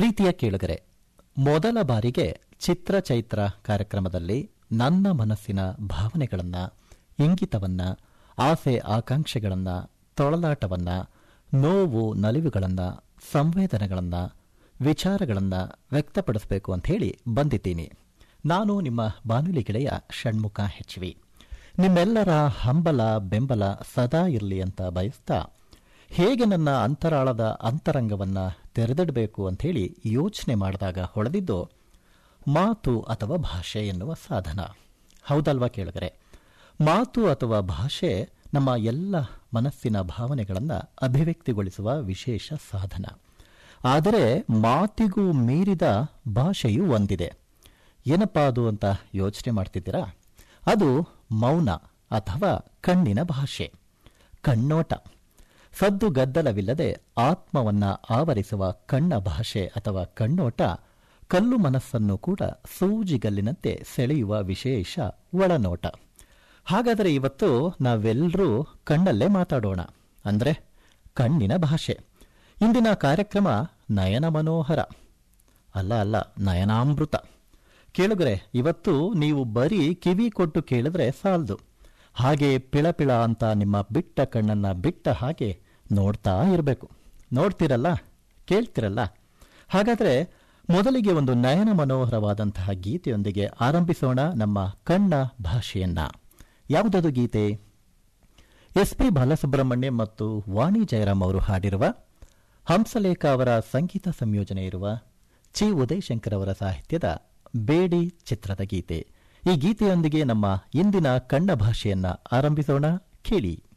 ಪ್ರೀತಿಯ ಕೇಳುಗರೆ ಮೊದಲ ಬಾರಿಗೆ ಚಿತ್ರ ಚೈತ್ರ ಕಾರ್ಯಕ್ರಮದಲ್ಲಿ ನನ್ನ ಮನಸ್ಸಿನ ಭಾವನೆಗಳನ್ನ ಇಂಗಿತವನ್ನ ಆಸೆ ಆಕಾಂಕ್ಷೆಗಳನ್ನ ತೊಳಲಾಟವನ್ನ ನೋವು ನಲಿವುಗಳನ್ನ ಸಂವೇದನೆಗಳನ್ನ ವಿಚಾರಗಳನ್ನ ವ್ಯಕ್ತಪಡಿಸಬೇಕು ಅಂತ ಹೇಳಿ ಬಂದಿದ್ದೀನಿ ನಾನು ನಿಮ್ಮ ಬಾನುಲಿ ಗೆಳೆಯ ಷಣ್ಮುಖ ಹೆಚ್ವಿ ನಿಮ್ಮೆಲ್ಲರ ಹಂಬಲ ಬೆಂಬಲ ಸದಾ ಇರಲಿ ಅಂತ ಬಯಸ್ತಾ ಹೇಗೆ ನನ್ನ ಅಂತರಾಳದ ಅಂತರಂಗವನ್ನ ತೆರೆದಿಡಬೇಕು ಅಂತ ಹೇಳಿ ಯೋಚನೆ ಮಾಡಿದಾಗ ಹೊಳೆದಿದ್ದು ಮಾತು ಅಥವಾ ಭಾಷೆ ಎನ್ನುವ ಸಾಧನ ಹೌದಲ್ವಾ ಕೇಳಿದರೆ ಮಾತು ಅಥವಾ ಭಾಷೆ ನಮ್ಮ ಎಲ್ಲ ಮನಸ್ಸಿನ ಭಾವನೆಗಳನ್ನು ಅಭಿವ್ಯಕ್ತಿಗೊಳಿಸುವ ವಿಶೇಷ ಸಾಧನ ಆದರೆ ಮಾತಿಗೂ ಮೀರಿದ ಭಾಷೆಯೂ ಒಂದಿದೆ ಏನಪ್ಪಾ ಅದು ಅಂತ ಯೋಚನೆ ಮಾಡ್ತಿದ್ದೀರಾ ಅದು ಮೌನ ಅಥವಾ ಕಣ್ಣಿನ ಭಾಷೆ ಕಣ್ಣೋಟ ಸದ್ದು ಗದ್ದಲವಿಲ್ಲದೆ ಆತ್ಮವನ್ನ ಆವರಿಸುವ ಕಣ್ಣ ಭಾಷೆ ಅಥವಾ ಕಣ್ಣೋಟ ಕಲ್ಲು ಮನಸ್ಸನ್ನು ಕೂಡ ಸೂಜಿಗಲ್ಲಿನಂತೆ ಸೆಳೆಯುವ ವಿಶೇಷ ಒಳನೋಟ ಹಾಗಾದರೆ ಇವತ್ತು ನಾವೆಲ್ಲರೂ ಕಣ್ಣಲ್ಲೇ ಮಾತಾಡೋಣ ಅಂದ್ರೆ ಕಣ್ಣಿನ ಭಾಷೆ ಇಂದಿನ ಕಾರ್ಯಕ್ರಮ ನಯನ ಮನೋಹರ ಅಲ್ಲ ಅಲ್ಲ ನಯನಾಮೃತ ಕೇಳುಗರೆ ಇವತ್ತು ನೀವು ಬರೀ ಕಿವಿ ಕೊಟ್ಟು ಕೇಳಿದ್ರೆ ಸಾಲದು ಹಾಗೆ ಪಿಳಪಿಳ ಅಂತ ನಿಮ್ಮ ಬಿಟ್ಟ ಕಣ್ಣನ್ನ ಬಿಟ್ಟ ಹಾಗೆ ನೋಡ್ತಾ ಇರಬೇಕು ನೋಡ್ತಿರಲ್ಲ ಕೇಳ್ತಿರಲ್ಲ ಹಾಗಾದ್ರೆ ಮೊದಲಿಗೆ ಒಂದು ನಯನ ಮನೋಹರವಾದಂತಹ ಗೀತೆಯೊಂದಿಗೆ ಆರಂಭಿಸೋಣ ನಮ್ಮ ಕಣ್ಣ ಭಾಷೆಯನ್ನ ಯಾವುದದು ಗೀತೆ ಎಸ್ ಪಿ ಬಾಲಸುಬ್ರಹ್ಮಣ್ಯ ಮತ್ತು ವಾಣಿ ಜಯರಾಮ್ ಅವರು ಹಾಡಿರುವ ಹಂಸಲೇಖ ಅವರ ಸಂಗೀತ ಸಂಯೋಜನೆ ಇರುವ ಚಿ ಉದಯಶಂಕರ್ ಅವರ ಸಾಹಿತ್ಯದ ಬೇಡಿ ಚಿತ್ರದ ಗೀತೆ ಈ ಗೀತೆಯೊಂದಿಗೆ ನಮ್ಮ ಇಂದಿನ ಕಣ್ಣ ಭಾಷೆಯನ್ನ ಆರಂಭಿಸೋಣ ಕೇಳಿ